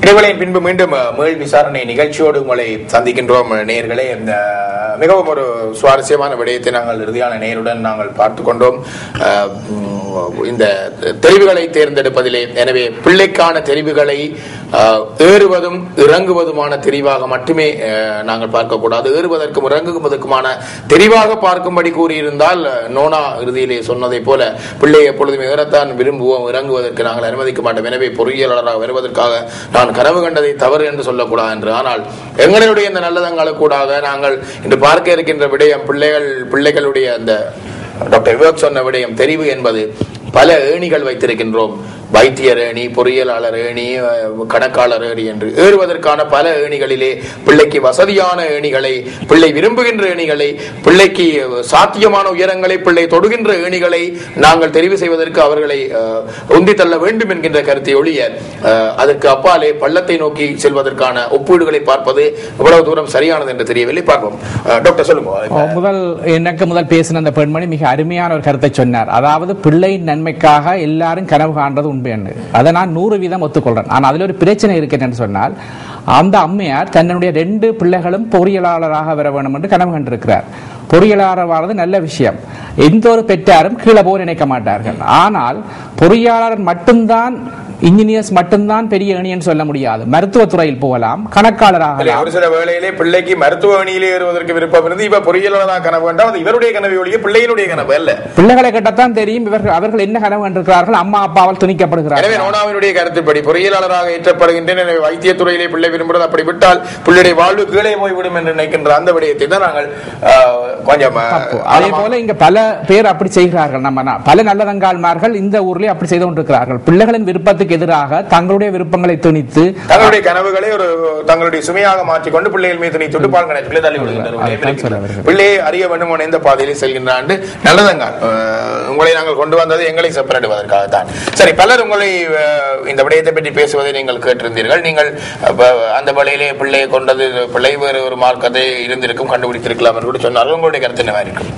இடைவேளையின் பின்பு மீண்டும் அஹ், மீள் விசாரணை நிகழ்ச்சியோடு உங்களை சந்திக்கின்றோம் அஹ், நேயர்களே இந்த மிகவும் ஒரு சுவாரஸ்யமான விடயத்தை நாங்கள் இறுதியான நேருடன் நாங்கள் பார்த்து கொண்டோம் அஹ், உம், இந்த தெரிவுகளை தேர்ந்தெடுப்பதிலே எனவே பிள்ளைக்கான தெரிவுகளை அஹ், ஏறுவதும் இறங்குவதுமான தெரிவாக மட்டுமே அஹ், நாங்கள் பார்க்கக்கூடாது ஏறுவதற்கும் இறங்குவதற்குமான தெரிவாக பார்க்கும்படி கூறியிருந்தால் அஹ், நோனா இறுதியிலே சொன்னதை போல பிள்ளை எப்பொழுதும் ஏறத்தான் விரும்புவோம் இறங்குவதற்கு நாங்கள் அனுமதிக்க மாட்டோம் எனவே பொறியியலாளராக வருவதற்காக நான் கனவு கண்டதை தவறு என்று சொல்லக்கூடாது என்று ஆனால் எங்களுடைய இந்த நல்லதங்களுக்கூடாக நாங்கள் இன்று பார்க்க இருக்கின்ற விடயம் பிள்ளைகள் பிள்ளைகளுடைய அந்த டாக்டர் விவேக் சொன்ன விடயம் தெரிவு என்பது பல ஏணிகள் வைத்திருக்கின்றோம் வைத்தியர் ஏணி பொறியியலாளர் ஏணி அஹ், கணக்காளர் ஏணி என்று ஏறுவதற்கான பல ஏணிகளிலே பிள்ளைக்கு வசதியான ஏணிகளை பிள்ளை விரும்புகின்ற ஏணிகளை பிள்ளைக்கு சாத்தியமான உயரங்களை பிள்ளை தொடுகின்ற ஏணிகளை நாங்கள் தெரிவு செய்வதற்கு அவர்களை அஹ், உந்தித் தள்ள வேண்டும் என்கின்ற கருத்தை ஒழிய அஹ், அதற்கு அப்பாலே பள்ளத்தை நோக்கி செல்வதற்கான ஒப்பீடுகளை பார்ப்பது எவ்வளவு தூரம் சரியானது என்று தெரியவில்லை பார்ப்போம் அஹ், டாக்டர் சொல்லுங்க ஓ, முதல் எனக்கு முதல் பேசின அந்த பெண்மணி மிக அருமையான ஒரு கருத்தை சொன்னார் அதாவது பிள்ளையின் நன்மைக்காக எல்லாரும் கனவு காண்றது உண்மை என்று அதை நான் நூறு வீதம் ஒத்துக்கொள்றேன் ஆனால் அதில் ஒரு பிரச்சனை இருக்கு என்று சொன்னால் அந்த அம்மையார் தன்னுடைய ரெண்டு பிள்ளைகளும் பொறியியலாளராக வர வேண்டும் என்று கனவு கண்டிருக்கிறார் பொறியியலாளர் வர்றது நல்ல விஷயம் எந்த ஒரு பெற்றாரும் கீழே போக நினைக்க மாட்டார்கள் ஆனால் பொறியாளர் மட்டும்தான் இன்ஜினியர்ஸ் மட்டும்தான் பெரிய ஏணியன்னு சொல்ல முடியாது மருத்துவத்துறையில் போகலாம் கணக்காளராக இல்ல, ஒரு சில வேளையிலே பிள்ளைக்கு மருத்துவ அணியிலே ஏறுவதற்கு விருப்பம் இருந்து இப்ப பொறியியலாளர் தான் கனவு வேண்டாம் அது இவருடைய கனவு ஒழிய பிள்ளையினுடைய கனவு அல்ல பிள்ளைகளை கேட்டத்தான் தெரியும் இவர்கள் அவர்கள் என்ன கனவு கண்டிருக்கிறார்கள் அம்மா அப்பாவால் எனவே துணிக்கப்படுகிறார்கள் நோனாவினுடைய கருத்துப்படி பொறியியலாளராக ஏற்றப்படுகின்றேன் எனவே வைத்தியத்துறையிலே பிள்ளை விரும்புகிறது அப்படி விட்டால் பிள்ளையுடைய வாழ்வு கீழே போய்விடும் என்று நினைக்கின்ற அந்த விடயத்தை தான் நாங்கள் ஆஹ், கொஞ்சம் ஆஹ், தப்பு. அதே போல இங்க பல பேர் அப்படி செய்கிறார்கள் நம்ம நா- பல நல்லதங்கால்மார்கள் இந்த ஊர்லயே அப்படி செய்து கொண்டிருக்கிறார்கள் பிள்ளைகளின் விருப்பத்துக்கு எதிராக தங்களுடைய விருப்பங்களை துணித்து தங்களுடைய கனவுகளை ஒரு தங்களுடைய சுமையாக மாற்றிக்கொண்டு பிள்ளைகள் மீது துணித்துட்டு பால் கணக்கிலே தள்ளி அதைத்தான் சொல்ல விடுகின்றனர் வருகிறேன். பிள்ளையை அறிய வேண்டும் என்ற எந்த பாதையிலே செல்கின்றான் நல்லதங்க உங்களை நாங்கள் கொண்டு வந்தது எங்களை செப்பரேடுவதற்காகத்தான் சரி பலர் உங்களை அஹ், இந்த விடயத்தை பற்றி பேசுவதை நீங்கள் கேட்டிருந்தீர்கள் நீங்கள் அஹ், அந்த வேளையிலே பிள்ளையை கொண்டது பிள்ளை வேறு ஒரு மார்க்கத்தை இருந்திருக்கும் கண்டுபிடித்திருக்கலாம் என்று கூட சொன்னார்கள் உங்களுடைய கருத்து என்னவா இருக்கும்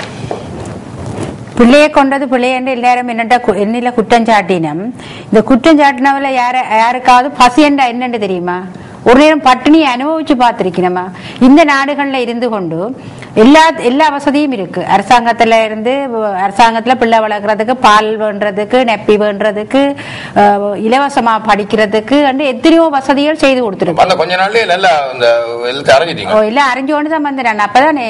பிள்ளையை கொண்டது பிள்ளை என்று எல்லாரும் என்னட்ட கு- என்னில குற்றம் சாட்டினம் இந்த குற்றம் சாட்டினவள யார யாருக்காவது பசி என்றா என்னன்னு தெரியுமா ஒரு நேரம் பட்டினியை அனுபவிச்சு பார்த்திருக்கணுமா இந்த நாடுகள்ல இருந்து கொண்டு எல்லா எல்லா வசதியும் இருக்கு அரசாங்கத்துல இருந்து வ- அரசாங்கத்துல பிள்ளை வளர்க்கறதுக்கு பால் வேண்டதுக்கு நெப்பி வேண்டதுக்கு அஹ், இலவசமா படிக்கிறதுக்கு வந்து எத்தனையோ வசதிகள் செய்து கொடுத்துருக்கு அந்த கொஞ்ச நாள்லயே நல்லா இந்த எழுத்து அறிஞ்சிட்டீங்க ஓ இல்ல அறிஞ்சு கொண்டு தான் வந்தேன் நான் அப்பதான்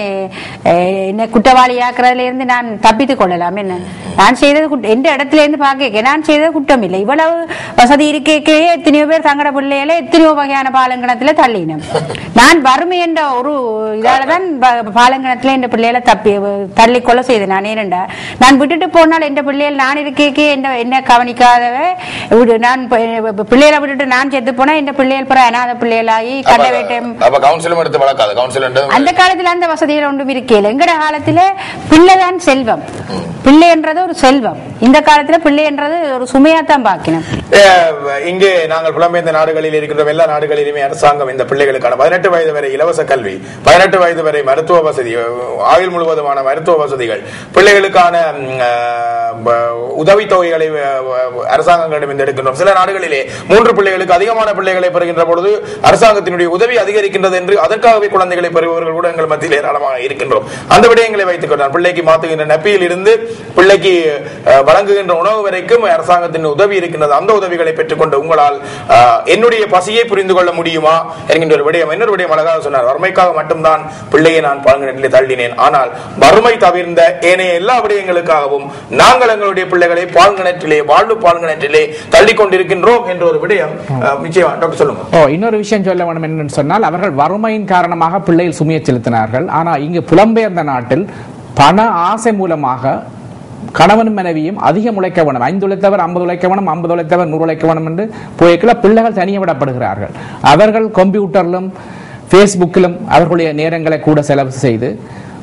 என்ன குற்றவாளி ஆக்குறதுல இருந்து நான் தப்பித்துக் கொள்ளலாம் என்ன நான் செய்தது குற்ற- எந்த இடத்துல இருந்து பாக்க நான் செய்தது குற்றம் இல்லை இவ்வளவு வசதி இருக்கே எத்தனையோ பேர் தங்கட பிள்ளைகளை எத்தனையோ வகையான பாலங்கணத்துல தள்ளினோம் நான் வறுமை என்ற ஒரு இதாலதான் ப- பாலங்கணத்துல என் பிள்ளைகளை தப்பி தள்ளி கொள்ள செய்தேன் நான் ஏனெண்டா நான் விட்டுட்டு போனால் என் பிள்ளைகள் நான் இருக்கே என்ன என்ன கவனிக்காதவ விடு- நான் ப- பிள்ளைகளை விட்டுட்டு நான் செத்து போனா என் பிள்ளைகள் பிற அநாத பிள்ளைகளாகி கண்ட வேட்டம் அப்ப கவுன்சிலும் எடுத்து வளர்க்காது கவுன்சில் அந்த காலத்துல அந்த வசதிகள் ஒன்றும் இருக்கல எங்கட காலத்துல பிள்ளைதான் செல்வம் பிள்ளை என்றது ஒரு செல்வம் இந்த காலத்துல பிள்ளை என்றது ஒரு சுமையாத்தான் பாக்கணும் அஹ் இங்கே நாங்கள் புலம்பெயர்ந்த நாடுகளில் இருக்கின்ற எல்லா நாடுகளிலுமே அரசாங்கம் இந்த பிள்ளைகளுக்கான பதினெட்டு வயது வரை இலவச கல்வி பதினெட்டு வயது வரை மருத்துவ வசதி அஹ் ஆயுள் முழுவதுமான மருத்துவ வசதிகள் பிள்ளைகளுக்கான ம், அஹ், ப- உதவித்தொகைகளை அஹ், அரசாங்கங்களிடம் இருந்து எடுக்கின்றோம் சில நாடுகளிலே மூன்று பிள்ளைகளுக்கு அதிகமான பிள்ளைகளை பெறுகின்ற பொழுது அரசாங்கத்தினுடைய உதவி அதிகரிக்கின்றது என்று அதற்காகவே குழந்தைகளை பெறுபவர்கள் கூட எங்கள் மத்தியில் ஏராளமாக இருக்கின்றோம் அந்த விடயங்களை வைத்துக் கொண்டான் பிள்ளைக்கு மாத்துகின்ற நப்பியில் இருந்து பிள்ளைக்கு அஹ், வழங்குகின்ற உணவு வரைக்கும் அரசாங்கத்தின் உதவி இருக்கின்றது அந்த உதவிகளை பெற்றுக்கொண்டு உங்களால் அஹ், என்னுடைய பசியை புரிந்து கொள்ள முடியுமா என்கின்ற ஒரு விடயம் இன்னொரு விடயம் அழகாக சொன்னார் வறுமைக்காக மட்டும்தான் பிள்ளையை நான் பால்கணத்திலே தள்ளினேன் ஆனால் வறுமை தவிர்ந்த ஏனைய எல்லா விடயங்களுக்காகவும் நாங்கள் எங்களுடைய பிள்ளைகளை பால்கணற்றிலே வாழ்வு பால்கணற்றிலே தள்ளி கொண்டிருக்கின்றோம் என்ற ஒரு விடயம் அஹ், நிச்சயமா டாக்டர் சொல்லுங்க ஓ இன்னொரு விஷயம் சொல்ல வேண்டும் என்னன்னு சொன்னால் அவர்கள் வறுமையின் காரணமாக பிள்ளைகள் சுமையை செலுத்தினார்கள் ஆனால் இங்கு புலம்பெயர்ந்த நாட்டில் பண ஆசை மூலமாக கணவனும் மனைவியும் அதிகம் உழைக்க வேணும் ஐந்து உழைத்தவர் ஐம்பது உழைக்க வேணும் ஐம்பது உழைத்தவர் நூறு உழைக்க வேணும் என்று போய்க்குள்ள பிள்ளைகள் தனியே விடப்படுகிறார்கள் அவர்கள் கம்ப்யூட்டரிலும் ஃபேஸ்புக்கிலும் அவர்களுடைய நேரங்களை கூட செலவு செய்து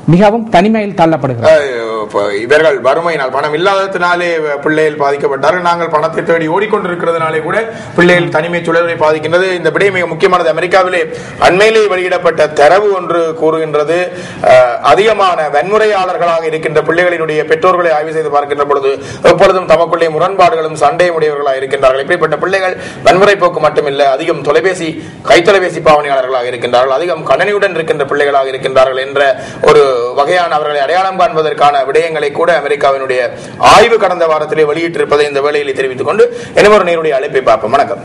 மிகவும் தனிமையில் தள்ளப்படுகிறார் அஹ், இப்ப இவர்கள் வறுமையினால் பணம் இல்லாததினாலே பிள்ளைகள் பாதிக்கப்பட்டார்கள் நாங்கள் பணத்தை தேடி ஓடிக்கொண்டிருக்கிறதுனாலே கூட பிள்ளைகள் தனிமை சூழலை பாதிக்கின்றது இந்த விடை மிக முக்கியமானது அமெரிக்காவிலே அண்மையிலே வெளியிடப்பட்ட தரவு ஒன்று கூறுகின்றது அஹ், அதிகமான வன்முறையாளர்களாக இருக்கின்ற பிள்ளைகளினுடைய பெற்றோர்களை ஆய்வு செய்து பார்க்கின்ற பொழுது எப்பொழுதும் தமக்குள்ளே முரண்பாடுகளும் சண்டையும் உடையவர்களாக இருக்கின்றார்கள் இப்படிப்பட்ட பிள்ளைகள் வன்முறை போக்கு மட்டுமில்ல அதிகம் தொலைபேசி கைத்தொலைபேசி பாவனையாளர்களாக இருக்கின்றார்கள் அதிகம் கணனியுடன் இருக்கின்ற பிள்ளைகளாக இருக்கின்றார்கள் என்ற ஒரு வகையான அவர்களை அடையாளம் காண்பதற்கான விடயங்களை கூட அமெரிக்காவினுடைய ஆய்வு கடந்த வாரத்திலே வெளியிட்டிருப்பதை இந்த வேளையில் தெரிவித்துக் கொண்டு என்ன ஒரு நேருடைய அழைப்பை பார்ப்போம் வணக்கம்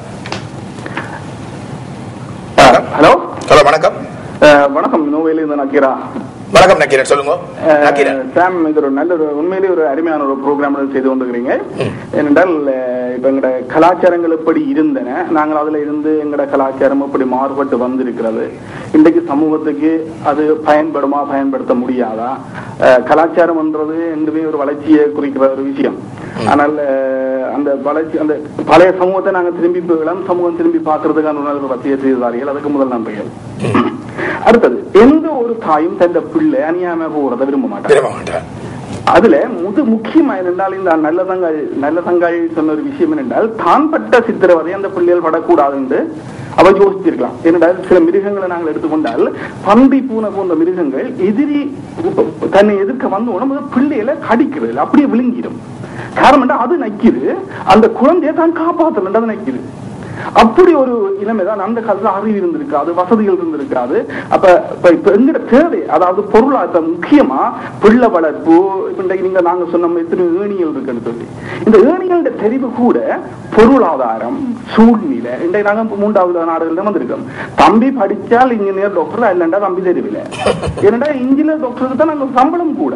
வணக்கம். ஹலோ ஹலோ வணக்கம் அஹ், வணக்கம் நோவேலி இந்த நக்கீரா வணக்கம் நக்கீரன் சொல்லுங்க நக்கீரன் அஹ், சாம் இது ஒரு நல்ல ஒரு உண்மையிலேயே ஒரு அருமையான ஒரு ப்ரோக்ராம் செய்து கொண்டிருக்கிறீங்க ஏனென்றால் அஹ், இப்ப எங்கட கலாச்சாரங்கள் எப்படி இருந்தன நாங்கள் அதுல இருந்து எங்கட கலாச்சாரம் எப்படி மாறுபட்டு வந்திருக்கிறது இன்றைக்கு சமூகத்துக்கு அது பயன்படுமா பயன்படுத்த முடியாதா அஹ், கலாச்சாரம்ன்றது எங்குமே ஒரு வளர்ச்சியை குறிக்கிற ஒரு விஷயம் ஆனால் அஹ், அந்த வளர்ச்சி அந்த பழைய சமூகத்தை நாங்கள் திரும்பி இப்ப இளம் சமூகம் திரும்பி பார்க்கறதுக்கான உணர்வு பற்றிய செய்தார்கள் அதுக்கு முதல் நன்றிகள் அடுத்தது எந்த ஒரு தாயும் தந்த பிள்ளை அணியாம போறதை விரும்ப மாட்டாங்க விரும்ப மாட்டேன் அதுல முது முக்கியமா என்னென்றால் இந்த நல்லதங்கள் நல்லதங்கள் சொன்ன ஒரு விஷயம் என்னென்றால் தான் பட்ட சித்திரவதை அந்த பிள்ளைகள் படக்கூடாது என்று அவ யோசிச்சிருக்கலாம் ஏனென்றால் சில மிருகங்களை நாங்கள் எடுத்துக்கொண்டால் பன்றி பூனை போன்ற மிருகங்கள் எதிரி தன்னை எதிர்க்க வந்த உடம்பு பிள்ளைகளை கடிக்கிறது இல்ல, அப்படியே விழுங்கிடும் காரணம் என்ன? அது நக்கிது அந்த குழந்தையை தான் காப்பாற்றணும் அது நக்கிது அப்படி ஒரு இளமை தான் அந்த காலத்துல அறிவு இருந்திருக்காது வசதிகள் இருந்திருக்காது அப்ப இப்ப இப்ப எங்கிற தேவை அதாவது பொருளாதார முக்கியமா பிள்ளை வளர்ப்பு இப்ப இன்றைக்கு நீங்க நாங்க சொன்ன எத்தனை ஏணிகள் இருக்குன்னு சொல்லி இந்த ஏணிகளோட தெரிவு கூட பொருளாதாரம் சூழ்நிலை இன்றைக்கு நாங்க மூன்றாவது நாடுகள் வந்திருக்கோம் தம்பி படிச்சால் இன்ஜினியர் டாக்டர் இல்லைண்டா தம்பி தெரியவில்லை ஏன்னா இன்ஜினியர் டாக்டருக்கு தான் நாங்க சம்பளம் கூட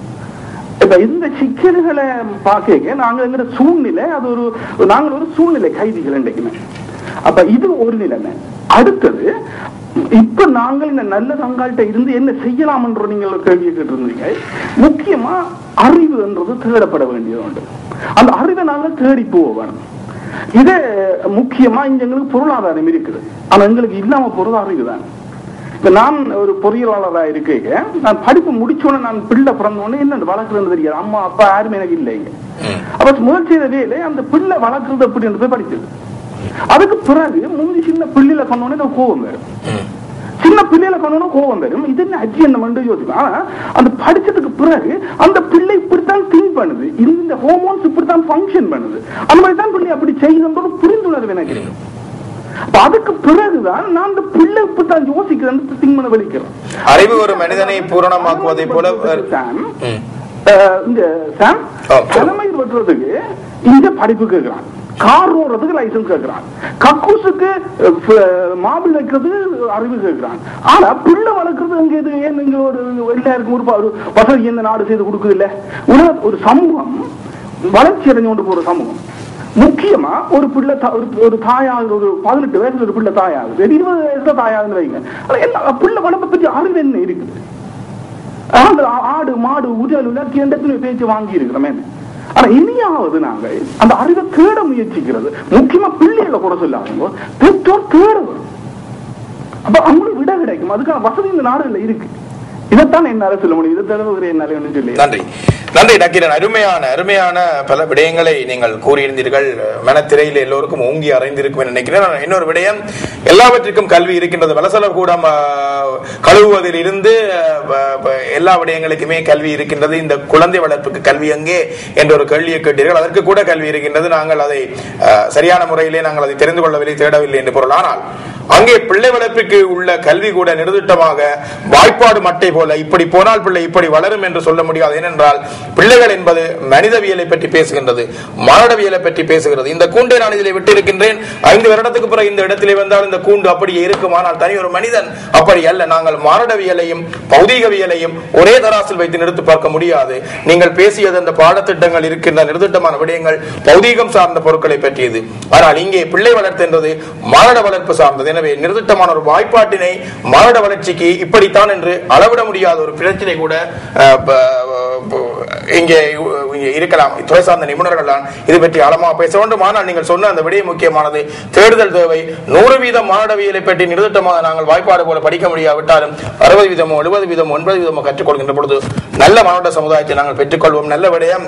இப்ப இந்த சிக்கல்களை பார்க்க நாங்க எங்கிற சூழ்நிலை அது ஒரு நாங்கள் ஒரு சூழ்நிலை கைதிகள் இன்றைக்குமே அப்ப இது ஒரு நிலைமை அடுத்தது இப்ப நாங்கள் இந்த நல்ல தங்கால்கிட்ட இருந்து என்ன செய்யலாம் என்ற நீங்கள் ஒரு கேள்வியை கேட்டிருந்தீங்க முக்கியமா அறிவு என்றது தேடப்பட வேண்டியது உண்டு அந்த அறிவை நாங்கள் தேடி போவோம் இது முக்கியமா இங்க எங்களுக்கு பொருளாதாரம் இருக்குது ஆனா எங்களுக்கு இல்லாம போறது அறிவு தான் இப்ப நான் ஒரு பொறியியலாளரா இருக்கேங்க நான் படிப்பு முடிச்சோடனே நான் பிள்ளை பிறந்தோடனே என்ன வளர்க்குறதுன்னு தெரியாது அம்மா அப்பா யாருமே எனக்கு இல்லைங்க அப்ப முதல் செய்த வேலை அந்த பிள்ளை வளர்க்குறது அப்படின்னு போய் படிச்சது அதுக்கு பிறகு முந்தி சின்ன பிள்ளையில சொன்னோடனே எனக்கு கோபம் வரும் சின்ன பிள்ளையில பண்ணணும் கோபம் வரும் இது என்ன அஜி என்ன மண்டு யோசிக்கும் ஆனா அந்த படிச்சதுக்கு பிறகு அந்த பிள்ளை இப்படித்தான் திங்க் பண்ணுது இந்த ஹோமோன்ஸ் இப்படித்தான் ஃபங்க்ஷன் பண்ணுது அந்த மாதிரி தான் பிள்ளை அப்படி செய்யுதுன்ற ஒரு புரிந்துணர்வு எனக்கு இருக்கு அப்ப அதுக்கு பிறகுதான் நான் அந்த பிள்ளை இப்படித்தான் யோசிக்கிறேன் திங்க் பண்ண வெளிக்கிறேன் அறிவு ஒரு மனிதனை பூரணமாக்குவதை போல சாம் ம். அஹ், இந்த சாம் ஆ, சொல்லுங்க. தலைமை வெட்டுறதுக்கு இங்க படிப்பு கேட்கிறான் கார் ஓடுறதுக்கு லைசன்ஸ் கேட்கிறான் கக்கூசுக்கு மாபிள் வைக்கிறதுக்கு அறிவு கேட்கிறான் ஆனா பிள்ளை வளர்க்கறது அங்க இது ஏன் நீங்க ஒரு எல்லாருக்கும் ஒரு ப- ஒரு வசதி எந்த நாடு செய்து கொடுக்குது இல்ல உலக ஒரு சமூகம் வளர்ச்சி அடைஞ்சு கொண்டு போற சமூகம் முக்கியமா ஒரு பிள்ளை தா- ஒரு- ஒரு தாயாகுது ஒரு பதினெட்டு வயசுல ஒரு பிள்ளை தாயாகுது ஒரு இருபது வயசுல தாயாகுதுன்னு வைங்க ஆனா எல்லா பிள்ளை வளர்ப்பை பற்றி அறிவு என்ன இருக்குது அந்த ஆடு மாடு உடல் உலர்த்தி எந்த பேச்சு வாங்கி இருக்கிறோமே ஆனா இனியாவது நாங்கள் அந்த அறிவை தேட முயற்சிக்கிறது முக்கியமா பிள்ளைகளை கூட சொல்லாதவங்க பெற்றோர் தேட வரும் அப்ப அவங்களுக்கு விட கிடைக்கும் அதுக்கான வசதி இந்த நாடுல இருக்கு இதைத்தான் என்னால சொல்ல முடியும் இதை தவிர என்னால ஒன்றும் சொல்லி நன்றி நன்றி நக்கீரன் அருமையான அருமையான பல விடயங்களை நீங்கள் கூறியிருந்தீர்கள் மனத்திரையில் எல்லோருக்கும் ஓங்கி அறைந்திருக்கும் என்று நினைக்கிறேன் நான் இன்னொரு விடயம் எல்லாவற்றிற்கும் கல்வி இருக்கின்றது வலசல கூடம் ஆ, கழுவுவதில் இருந்து ஆ, ப- எல்லா விடயங்களுக்குமே கல்வி இருக்கின்றது இந்த குழந்தை வளர்ப்புக்கு கல்வி எங்கே என்ற ஒரு கேள்வியை கேட்டீர்கள் அதற்கு கூட கல்வி இருக்கின்றது நாங்கள் அதை ஆ, சரியான முறையிலே நாங்கள் அதை தெரிந்து கொள்ளவில்லை தேடவில்லை என்று பொருள் ஆனால் அங்கே பிள்ளை வளர்ப்புக்கு உள்ள கல்வி கூட நிறுத்திட்டமாக வாய்ப்பாடு மட்டை போல இப்படி போனால் பிள்ளை இப்படி வளரும் என்று சொல்ல முடியாது ஏனென்றால் பிள்ளைகள் என்பது மனிதவியலை பற்றி பேசுகின்றது மானடவியலை பற்றி பேசுகிறது இந்த கூண்டை நான் இதிலே விட்டிருக்கின்றேன் ஐந்து வருடத்துக்கு பிறகு இந்த இடத்திலே வந்தால் இந்த கூண்டு அப்படியே இருக்கும் ஆனால் தனி ஒரு மனிதன் அப்படி அல்ல நாங்கள் மானடவியலையும் பௌதீகவியலையும் ஒரே தராசில் வைத்து நிறுத்தி பார்க்க முடியாது நீங்கள் பேசியது அந்த பாடத்திட்டங்கள் இருக்கின்ற நிர்திட்டமான விடயங்கள் பௌதீகம் சார்ந்த பொருட்களை பற்றியது ஆனால் இங்கே பிள்ளை வளர்த்து என்பது மானட வளர்ப்பு சார்ந்தது எனவே நிர்திட்டமான ஒரு வாய்ப்பாட்டினை மானிட வளர்ச்சிக்கு இப்படித்தான் என்று அளவிட முடியாத ஒரு பிரச்சனை கூட அஹ், ப- ப- இங்கே இங்கே இருக்கலாம் துறை சார்ந்த நிபுணர்கள் தான் இது பற்றி ஆழமாக பேச வேண்டும் ஆனால் நீங்கள் சொன்ன அந்த விடயம் முக்கியமானது தேடுதல் தேவை நூறு வீதம் மானடவியலை பற்றி நிர்திட்டமாக நாங்கள் வாய்ப்பாடு போல படிக்க முடியாவிட்டாலும் அறுபது வீதமோ எழுபது வீதமோ ஒன்பது வீதமோ கற்றுக்கொள்கின்ற பொழுது நல்ல மாவட்ட சமுதாயத்தை நாங்கள் பெற்றுக்கொள்வோம் நல்ல விடயம்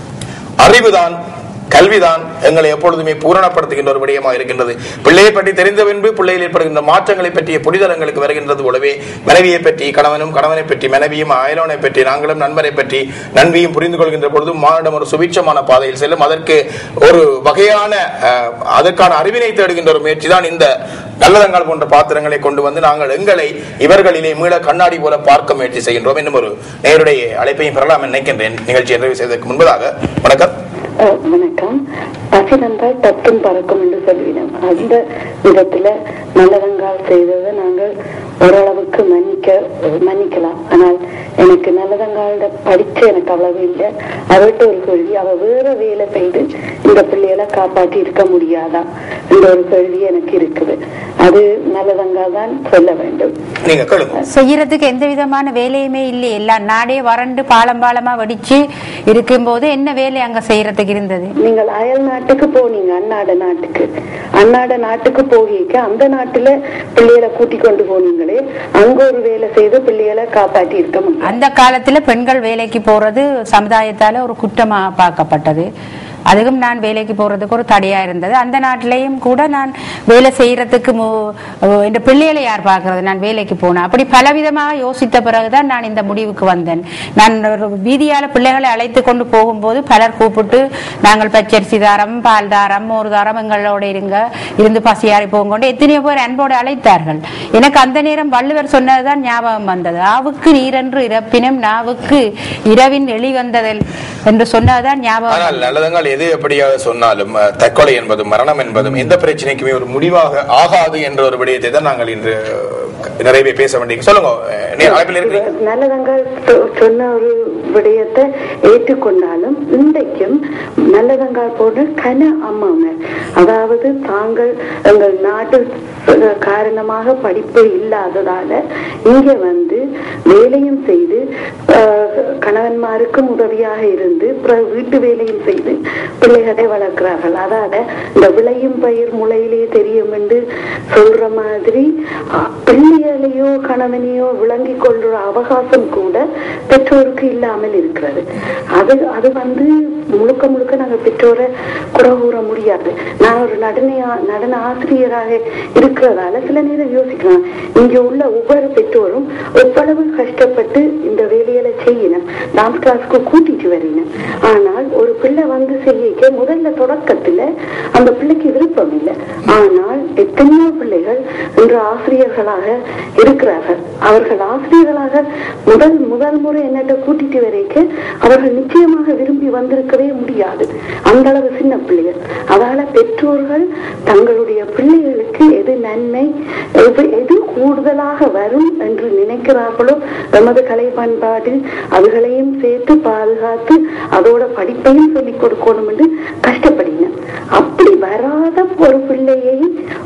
அறிவுதான் கல்விதான் எங்களை எப்பொழுதுமே பூரணப்படுத்துகின்ற ஒரு விடயமாக இருக்கின்றது பிள்ளையை பற்றி தெரிந்த பின்பு பிள்ளையில் ஏற்படுகின்ற மாற்றங்களை பற்றிய புரிதல் எங்களுக்கு வருகின்றது போலவே மனைவியை பற்றி கணவனும் கணவனை பற்றி மனைவியும் அயலோனை பற்றி நாங்களும் நண்பரை பற்றி நன்மையும் புரிந்து கொள்கின்ற பொழுது மானிடம் ஒரு சுபிட்சமான பாதையில் செல்லும் அதற்கு ஒரு வகையான அஹ், அதற்கான அறிவினை தேடுகின்ற ஒரு முயற்சி தான் இந்த நல்லதங்கள் போன்ற பாத்திரங்களை கொண்டு வந்து நாங்கள் எங்களை இவர்களிலே மீள கண்ணாடி போல பார்க்க முயற்சி செய்கின்றோம் என்னும் ஒரு நேருடைய அழைப்பையும் பெறலாம் என நினைக்கின்றேன் நிகழ்ச்சி நிறைவு செய்வதற்கு முன்பதாக வணக்கம் அஹ் வணக்கம் பசி வந்தால் தத்தும் பறக்கும் என்று சொல்லினோம் அந்த விதத்துல நல்லதங்கால் செய்ததை நாங்கள் ஓரளவுக்கு மன்னிக்க மன்னிக்கலாம் ஆனால் எனக்கு நல்லதங்கால படிச்ச எனக்கு அவ்வளவு இல்லை அவர்கிட்ட ஒரு கேள்வி அவ வேற வேலை செய்து இந்த பிள்ளைகளை காப்பாற்றி இருக்க முடியாதா என்ற ஒரு கேள்வி எனக்கு இருக்குது அது நல்லதங்கால் தான் சொல்ல வேண்டும் நீங்க கேளுங்க செய்யறதுக்கு எந்த விதமான வேலையுமே இல்லை எல்லாம் நாடே வறண்டு பாலம் பாலமா வெடிச்சு இருக்கும்போது என்ன வேலை அங்க செய்யறதுக்கு இருந்தது நீங்கள் அயல் நாட்டுக்கு போனீங்க அந்நாட நாட்டுக்கு அந்நாட நாட்டுக்கு போகிக்க அந்த நாட்டுல பிள்ளைகளை கூட்டி கொண்டு போனீங்களே அங்க ஒரு வேலை செய்து பிள்ளைகளை காப்பாற்றி இருக்க முடியும் அந்த காலத்துல பெண்கள் வேலைக்கு போறது சமுதாயத்தால ஒரு குற்றமா பார்க்கப்பட்டது அதுக்கும் நான் வேலைக்கு போறதுக்கு ஒரு தடையா இருந்தது அந்த நாட்டிலையும் கூட நான் வேலை செய்யறதுக்கு மு- என் பிள்ளைகளை யார் பார்க்கறது நான் வேலைக்கு போனேன் அப்படி பலவிதமாக யோசித்த பிறகுதான் நான் இந்த முடிவுக்கு வந்தேன் நான் ஒரு வீதியால பிள்ளைகளை அழைத்து கொண்டு போகும்போது பலர் கூப்பிட்டு நாங்கள் பச்சரிசி தாரம் பால் தாரம் மோர் தாரம் எங்களோட இருங்க இருந்து பசியாரி போங்கொண்டு எத்தனையோ பேர் அன்போடு அழைத்தார்கள் எனக்கு அந்த நேரம் வள்ளுவர் சொன்னதுதான் ஞாபகம் வந்தது ஆவுக்கு நீரென்று இறப்பினும் நாவுக்கு இரவின் எளி வந்ததில் என்று சொன்னதுதான் ஞாபகம் ஆனால் நல்லதங்கள் எது எப்படியாக சொன்னாலும் அஹ், தற்கொலை என்பதும் மரணம் என்பதும் எந்த பிரச்சனைக்குமே ஒரு முடிவாக ஆகாது என்ற ஒரு விடயத்தை தான் நாங்கள் இன்று அஹ், நிறைவே பேச வேண்டிய சொல்லுங்க அஹ், நீ அழைப்பில் இருக்கிறீங்க நல்லதங்கள் சொ- சொன்ன ஒரு விடயத்தை ஏற்றுக்கொண்டாலும் இன்றைக்கும் நல்லதங்கால் போன்ற கன அம்மாமர் அதாவது தாங்கள் எங்கள் நாட்டு அஹ், காரணமாக படிப்பு இல்லாததால இங்க வந்து வேலையும் செய்து அஹ், கணவன்மாருக்கும் உதவியாக இருந்து பிறகு வீட்டு வேலையும் செய்து பிள்ளைகளை வளர்க்கிறார்கள் அதால இந்த விளையும் பயிர் முளையிலே தெரியும் என்று சொல்ற மாதிரி அஹ், பிள்ளைகளையோ கணவனையோ விளங்கிக் கொள்ற அவகாசம் கூட பெற்றோருக்கு இல்லாமல் இருக்கிறது அது அது வந்து முழுக்க முழுக்க நாங்க பெற்றோரை குறை கூற முடியாது நான் ஒரு நடன நடன ஆசிரியராக இருக்கிறதால சில நேரம் யோசிக்கலாம் இங்க உள்ள ஒவ்வொரு பெற்றோரும் எவ்வளவு கஷ்டப்பட்டு இந்த வேலையில செய்யணும் டான்ஸ் கிளாஸ்க்கு கூட்டிட்டு வரணும் ஆனால் ஒரு பிள்ளை வந்து செய்ய முதல்ல தொடக்கத்துல அந்த பிள்ளைக்கு விருப்பம் இல்லை ஆனால் எத்தனையோ பிள்ளைகள் இன்று ஆசிரியர்களாக இருக்கிறார்கள் அவர்கள் ஆசிரியர்களாக முதல் முதல் முறை என்னட்ட கூட்டிட்டு வரைக்க அவர்கள் நிச்சயமாக விரும்பி வந்திருக்கவே முடியாது அந்த அளவு சின்ன பிள்ளைகள் அதால பெற்றோர்கள் தங்களுடைய பிள்ளைகளுக்கு எது நன்மை எது- எது கூடுதலாக வரும் என்று நினைக்கிறார்களோ எமது கலை பண்பாட்டில் அதுகளையும் சேர்த்து பாதுகாத்து அதோட படிப்பையும் சொல்லிக் கொடுக்கணும் என்று கஷ்டப்படினேன் அப்படி வராத ஒரு பிள்ளையை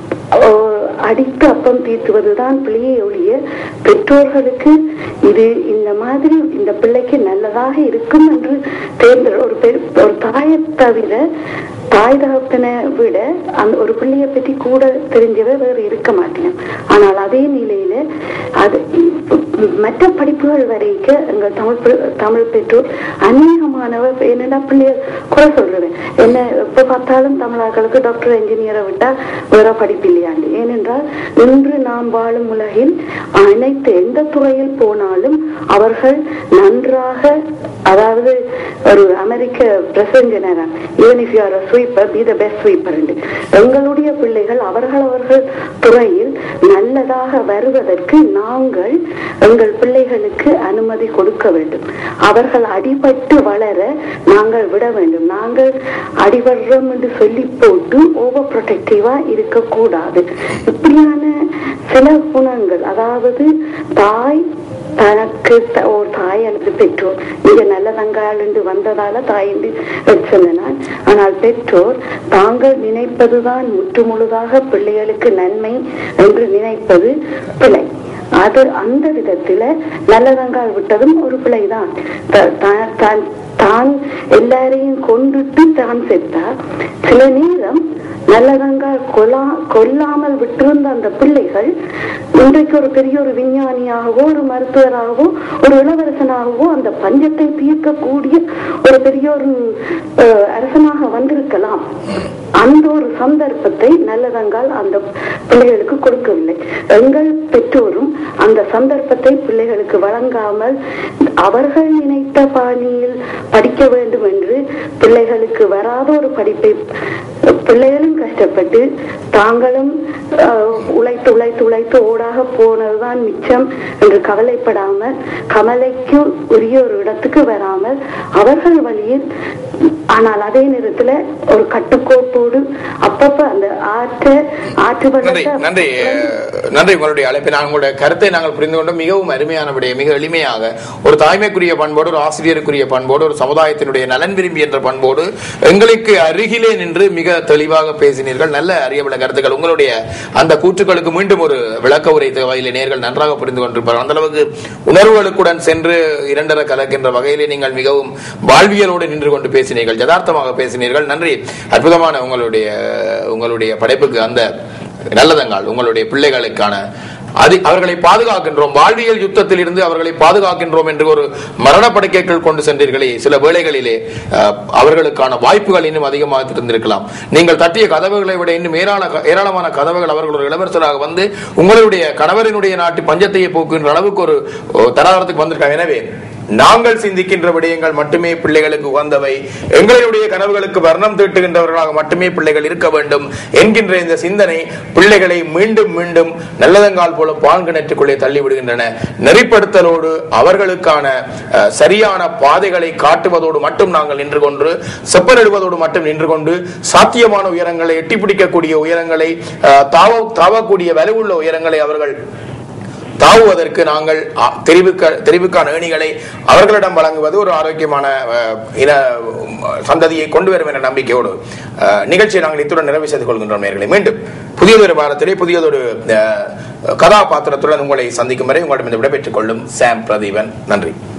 அஹ், அடித்து அப்பம் தீர்த்துவதுதான் பிள்ளையை ஒழிய பெற்றோர்களுக்கு இது இந்த மாதிரி இந்த பிள்ளைக்கு நல்லதாக இருக்கும் என்று தேர்ந்த ஒரு பெரு- ஒரு தாயை தவிர தாய் தகப்பனை விட அந்த ஒரு பிள்ளையை பற்றி கூட தெரிஞ்சவ வேறு இருக்க மாட்டேன் ஆனால் அதே நிலையில அது மற்ற படிப்புகள் வரைக்க எங்கள் தமிழ் பெ- தமிழ் பெற்றோர் அநேகமானவர் என்னடா பிள்ளைய குறை சொல்றேன் என்ன எப்ப பார்த்தாலும் தமிழர்களுக்கு டாக்டர் என்ஜினியரை விட்டா வேற படிப்பு இல்லையாண்டு ஏனென்றால் இன்று நாம் வாழும் உலகில் அனைத்து எந்த துறையில் போனாலும் அவர்கள் நன்றாக அதாவது ஒரு அமெரிக்க president general even if you are sweeper be the best sweeper எங்களுடைய பிள்ளைகள் அவர்கள் அவர்கள் துறையில் நல்லதாக வருவதற்கு நாங்கள் எங்கள் பிள்ளைகளுக்கு அனுமதி கொடுக்க வேண்டும் அவர்கள் அடிபட்டு வளர நாங்கள் விட வேண்டும் நாங்கள் அடிபடுறோம் என்று சொல்லி போட்டு ஓவர் ப்ரொடெக்டிவா இருக்கக்கூடாது இப்படியான சில குணங்கள் அதாவது தாய் தனக்கு த- ஒரு தாய் அல்லது பெற்றோர் நீங்க நல்லதங்கால் என்று வந்ததால தாய் என்று சொன்னான் ஆனால் பெற்றோர் தாங்கள் நினைப்பதுதான் முற்றுமுழுதாக பிள்ளைகளுக்கு நன்மை என்று நினைப்பது பிழை அது அந்த விதத்துல நல்லதங்கால் விட்டதும் ஒரு பிழைதான் த- த- தான் தான் எல்லாரையும் கொண்டுட்டு தான் செத்தா சில நேரம் நல்லதங்கால் கொல்லா கொல்லாமல் விட்டிருந்த அந்த பிள்ளைகள் இன்றைக்கு ஒரு பெரிய ஒரு விஞ்ஞானியாகவோ ஒரு மருத்துவராகவோ ஒரு இளவரசனாகவோ அந்த பஞ்சத்தை தீர்க்கக்கூடிய ஒரு பெரிய ஒரு அஹ், அரசனாக வந்திருக்கலாம் அந்த ஒரு சந்தர்ப்பத்தை நல்லதங்கால் அந்த பிள்ளைகளுக்கு கொடுக்கவில்லை எங்கள் பெற்றோரும் அந்த சந்தர்ப்பத்தை பிள்ளைகளுக்கு வழங்காமல் அவர்கள் நினைத்த பாணியில் படிக்க வேண்டும் என்று பிள்ளைகளுக்கு வராத ஒரு படிப்பை பிள்ளைகளும் கஷ்டப்பட்டு தாங்களும் அஹ், உழைத்து உழைத்து உழைத்து ஓடாக போனதுதான் மிச்சம் என்று கவலைப்படாமல் கமலைக்கு உரிய ஒரு இடத்துக்கு வராமல் அவர்கள் வழியில் ஆனால் அதே நேரத்துல ஒரு கட்டுக்கோப்போடு அப்பப்ப அந்த ஆற்ற ஆற்று நன்றி வெள்ளத்தை நன்றி அஹ், நன்றி உங்களுடைய அழைப்பை நான் உங்களுடைய கருத்தை நாங்கள் புரிந்து கொண்டோம் மிகவும் அருமையான விடய மிக எளிமையாக ஒரு தாய்மைக்குரிய பண்போடு ஒரு ஆசிரியருக்குரிய பண்போடு ஒரு சமுதாயத்தினுடைய நலன் விரும்பி என்ற பண்போடு எங்களுக்கு அருகிலே நின்று மிக தெளிவாக பேசினீர்கள் நல்ல அறியப்பட்ட கருத்துக்கள் உங்களுடைய அந்த கூற்றுக்களுக்கு மீண்டும் ஒரு விளக்க உரை தேவையில்லை நேர்கள் நன்றாக புரிந்து கொண்டிருப்பார்கள் அந்த அளவுக்கு உணர்வுகளுக்குடன் சென்று இரண்டர கலக்கின்ற வகையிலே நீங்கள் மிகவும் வாழ்வியலோடு நின்று கொண்டு பேசினீர்கள் யதார்த்தமாக பேசினீர்கள் நன்றி அற்புதமான உங்களுடைய உங்களுடைய படைப்புக்கு அந்த நல்லதங்கால் உங்களுடைய பிள்ளைகளுக்கான அது அவர்களை பாதுகாக்கின்றோம் வாழ்வியல் யுத்தத்தில் இருந்து அவர்களை பாதுகாக்கின்றோம் என்று ஒரு மரணப்படுக்கைகள் கொண்டு சென்றீர்களே சில வேளைகளிலே அஹ், அவர்களுக்கான வாய்ப்புகள் இன்னும் அதிகமாக இருந்திருக்கலாம் நீங்கள் தட்டிய கதவுகளை விட இன்னும் ஏராள ஏராளமான கதவுகள் அவர்கள் ஒரு இளவரசராக வந்து உங்களுடைய கணவரினுடைய நாட்டு பஞ்சத்தையே போக்குகின்ற அளவுக்கு ஒரு ஒரு தராதரத்துக்கு வந்திருக்காங்க எனவே நாங்கள் சிந்திக்கின்ற விடயங்கள் மட்டுமே பிள்ளைகளுக்கு உகந்தவை எங்களுடைய கனவுகளுக்கு வர்ணம் தீட்டுகின்றவர்களாக மட்டுமே பிள்ளைகள் இருக்க வேண்டும் என்கின்ற இந்த சிந்தனை பிள்ளைகளை மீண்டும் மீண்டும் நல்லதங்கால் போல பால்கிணற்றுக்குள்ளே தள்ளி விடுகின்றன நெறிப்படுத்தலோடு அவர்களுக்கான அஹ், சரியான பாதைகளை காட்டுவதோடு மட்டும் நாங்கள் நின்று கொண்டு செப்பனிடுவதோடு மட்டும் நின்று கொண்டு சாத்தியமான உயரங்களை எட்டி பிடிக்கக்கூடிய உயரங்களை அஹ், தாவ தாவக்கூடிய வலுவுள்ள உயரங்களை அவர்கள் தாவுவதற்கு நாங்கள் அ, தெரிவுக்க தெரிவுக்கான ஏணிகளை அவர்களிடம் வழங்குவது ஒரு ஆரோக்கியமான அஹ், இன உம், சந்ததியை கொண்டு வரும் என்ற நம்பிக்கையோடு அஹ், நிகழ்ச்சியை நாங்கள் இத்துடன் நிறைவு செய்து கொள்கின்றோம் நேர்களை மீண்டும் புதியதொரு வாரத்திலே புதியதொரு அஹ், கதாபாத்திரத்துடன் உங்களை சந்திக்கும் வரை உங்களிடம் இந்த விடைபெற்றுக் கொள்ளும் சாம் பிரதீபன் நன்றி